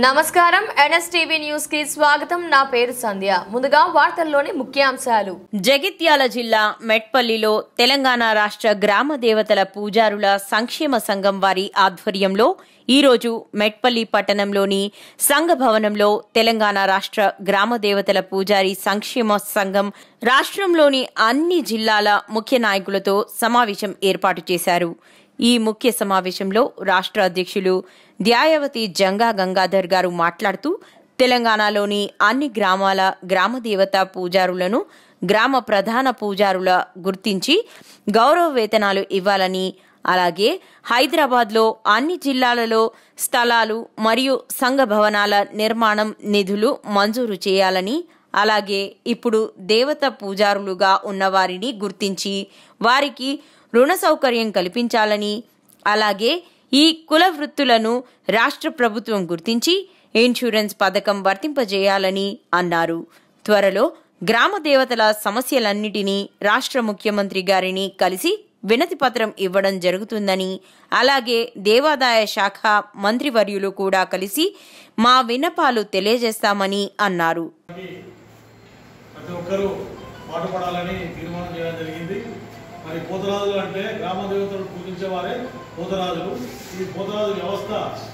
నమస్కారం NSTV news కి స్వాగతం నా పేరు సంధ్య ముందుగా వార్తల్లోని ముఖ్యాంశాలు జగిత్యాల జిల్లా మెట్పల్లిలో తెలంగాణ రాష్ట్ర గ్రామ దేవతల పూజారుల సంక్షేమ సంఘం వారి ఆధ్వర్యంలో ఈరోజు మెట్పల్లి పట్టణంలోని సంఘ భవనంలో తెలంగాణ రాష్ట్ర గ్రామ దేవతల పూజారి సంక్షేమ సంఘం రాష్ట్రంలోని అన్ని జిల్లాల ముఖ్య నాయకులతో సమావేశం ఏర్పాటు చేశారు ఈ ముఖ్య సమావేశంలో రాష్ట్ర అధ్యక్షులు ధ్యాయవతి జంగా గంగాధర్ గారు మాట్లాడుతూ తెలంగాణలోని అన్ని గ్రామాల గ్రామ దేవత పూజారులను గ్రామ ప్రధాన పూజారుల గుర్తించి గౌరవ వేతనాలు ఇవ్వాలని అలాగే హైదరాబాద్లో అన్ని జిల్లాలలో స్థలాలు మరియు సంఘ భవనాల నిర్మాణం నిధులు మంజూరు చేయాలని అలాగే ఇప్పుడు దేవత పూజారులుగా ఉన్నవారిని గుర్తించి వారికి రుణ సౌకర్యం కల్పించాలని అలాగే ఈ కుల వృత్తులను రాష్ట్ర ప్రభుత్వం గుర్తించి ఇన్సూరెన్స్ పథకం వర్తింపజేయాలని అన్నారు త్వరలో గ్రామ దేవతల సమస్యలన్నిటినీ రాష్ట్ర ముఖ్యమంత్రి గారిని కలిసి వినతి పత్రం ఇవ్వడం జరుగుతుందని అలాగే దేవాదాయ శాఖ మంత్రివర్యులు కూడా కలిసి మా విన్నపాలు తెలియజేస్తామని అన్నారు ప్రతి ఒక్కరూ పాటుపడాలని తీర్మానం చేయడం జరిగింది మరి పోతరాజులు అంటే గ్రామ దేవతలు పూజించేవారే పోతరాజులు ఈ పోతరాజు వ్యవస్థ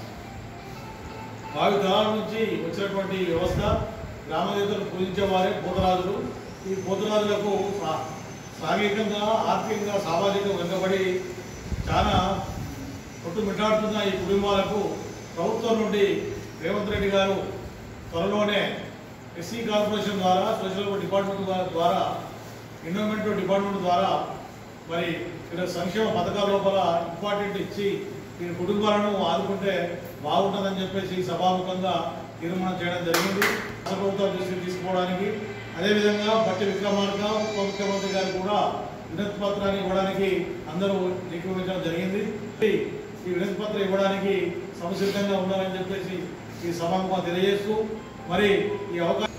భావి తరాల నుంచి వచ్చినటువంటి వ్యవస్థ గ్రామ దేవతలు పూజించేవారే పోతరాజులు ఈ పోతరాజులకు సా- సాంఘికంగా ఆర్థికంగా సామాజికంగా వెనుకబడి చాలా కొట్టుమిట్టాడుతున్న ఈ కుటుంబాలకు ప్రభుత్వం నుండి రేవంత్ రెడ్డి గారు త్వరలోనే ఎస్సీ కార్పొరేషన్ ద్వారా సోషల్ వెల్ఫేర్ డిపార్ట్మెంట్ ద్వారా- ద్వారా ఎన్విరాన్మెంట్ డిపార్ట్మెంట్ ద్వారా మరి ఇక్కడ సంక్షేమ పథకాల లోపల ఇంపార్టెంట్ ఇచ్చి ఈ కుటుంబాలను ఆదుకుంటే బాగుంటుందని చెప్పేసి సభాముఖంగా తీర్మానం చేయడం జరిగింది రాష్ట్ర ప్రభుత్వం దృష్టికి తీసుకోవడానికి అదేవిధంగా బట్టి విక్రమార్క ఉప ముఖ్యమంత్రి గారు కూడా వినతి పత్రాన్ని ఇవ్వడానికి అందరూ ఏకీభవించడం జరిగింది ఈ వినతి పత్రం ఇవ్వడానికి సంసిద్ధంగా ఉన్నారని చెప్పేసి ఈ సభాముఖంగా తెలియజేస్తూ మరి ఈ అవకాశం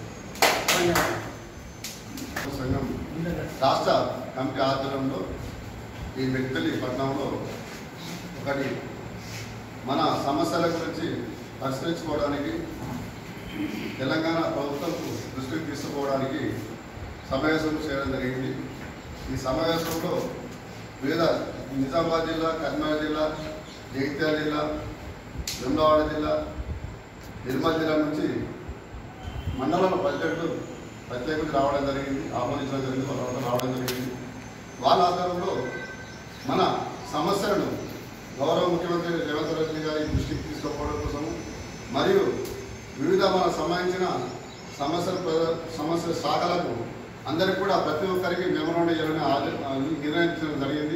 సంఘం రాష్ట్ర కమిటీ ఆధ్వర్యంలో ఈ మెట్పల్లి పట్టణంలో ఒకటి మన సమస్యల గురించి పరిష్కరించుకోవడానికి తెలంగాణ ప్రభుత్వం దృష్టికి తీసుకోవడానికి సమావేశం చేయడం జరిగింది ఈ సమావేశంలో వివిధ నిజామాబాద్ జిల్లా కరీంనగర్ జిల్లా జగిత్యాల జిల్లా వేములవాడ జిల్లా నిర్మల్ జిల్లా నుంచి మండలంలో ప్రెసిడెంట్ ప్రత్యేకంగా రావడం జరిగింది ఆహ్వానించడం జరిగింది వాళ్ళ వద్ద రావడం జరిగింది వాళ్ళ ఆధారంలో మన సమస్యలను గౌరవ ముఖ్యమంత్రి రేవంత్ రెడ్డి గారి దృష్టికి తీసుకోవడం కోసం మరియు వివిధ మన సంబంధించిన సమస్యల ప్ర- సమస్య శాఖలకు అందరికి కూడా ప్రతి ఒక్కరికి మెమోరాండం చేయాలని ఆలోచన నిర్ణయించడం జరిగింది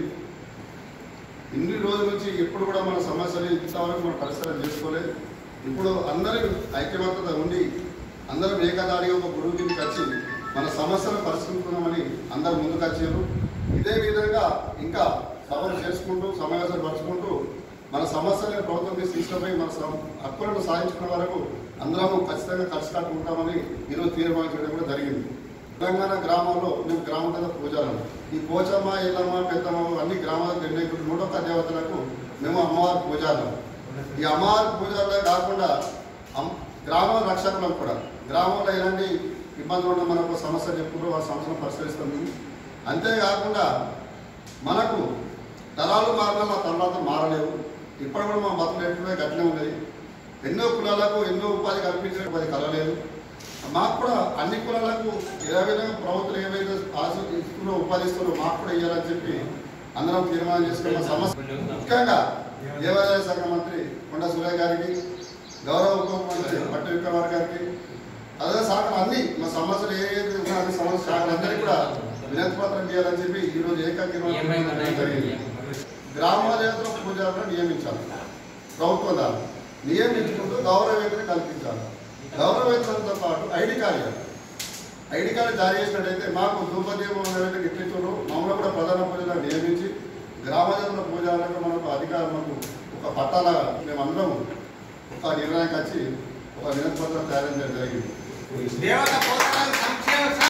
ఇన్ని రోజుల నుంచి ఎప్పుడు కూడా మన సమస్యలు ఇంతవరకు మనం పరిష్కారం చేసుకోలేదు ఇప్పుడు అందరూ ఐక్యమత్యత ఉండి అందరం ఏకదాడిగా ఒక గురువు కిందకి వచ్చి మన సమస్యలు పరిష్కరించుకున్నామని అందరూ ముందుకు వచ్చారు ఇదే విధంగా ఇంకా సభలు చేసుకుంటూ సమావేశాలు పరుచుకుంటూ మన సమస్యలను ప్రభుత్వం తీసి తీసుకుపోయి మన సమ- హక్కులను సాధించుకున్న వరకు అందరం ఖచ్చితంగా కలిసి కట్టుకుంటామని ఈరోజు తీర్మానించడం కూడా జరిగింది తెలంగాణ గ్రామాల్లో మేము గ్రామ దేవత పూజారులు ఈ పోచమ్మ ఎల్లమ్మ పెద్దమ్మ అన్ని గ్రామాలకు నిర్ణయించిన నూట ఒక్క దేవతలకు మేము అమ్మవారి పూజారులు ఈ అమ్మవారి పూజారులే కాకుండా అమ్- గ్రామ రక్షకులం కూడా గ్రామంలో ఎలాంటి ఇబ్బందులు ఉన్నా మనకు సమస్య చెప్పుకుంటూ ఆ సమస్యను పరిష్కరిస్తాం మేము అంతేకాకుండా మనకు తరాలు మారినా మా తర్వాత మారలేవు ఇప్పటి కూడా మా బతులు ఎట్లున్నాయి గట్లే ఉన్నది ఎన్నో కులాలకు ఎన్నో ఉపాధి కల్పించడం అది కలలేదు మాకు కూడా అన్ని కులాలకు ఏ విధంగా ప్రభుత్వం ఏవైతే ఆశ ఇస్తున్నో ఉపాధి ఇస్తున్నారో మాకు కూడా ఇవ్వాలని చెప్పి అందరం తీర్మానం చేసుకున్న సమస్య ముఖ్యంగా దేవాదాయ శాఖ మంత్రి కొండ సూర్య గారికి గౌరవ ఉప ముఖ్యమంత్రి పట్టు విక్రమార్ గారికి అదే శాఖలు అన్ని మా సమస్యలు ఏ ఏ ఉన్నాయో అన్ని సమస్య శాఖలందరికీ కూడా వినతి పత్రం చేయాలని చెప్పి ఈరోజు ఏకాగ్రహం జరిగింది గ్రామ దేవతల పూజారులను నియమించాలి ప్రభుత్వం ద్వారా నియమించుకుంటూ గౌరవేతన కల్పించాలి గౌరవేతనంతో పాటు ఐడి కార్డు ఇవ్వాలి. ఐడి కార్డు జారీ చేసినట్టయితే మాకు ధూపదీపం ఏవైతే గిట్లించారో మమ్మల్ని కూడా ప్రధాన పూజలను నియమించి గ్రామ దేవతల పూజారులకు మనకు అధికారం మనకు ఒక పట్టాల మేమందరం ఒక నిర్ణయానికి వచ్చి ఒక వినతి పత్రం తయారు చేయడం జరిగింది దేవత పోతరాజు సంక్షేమ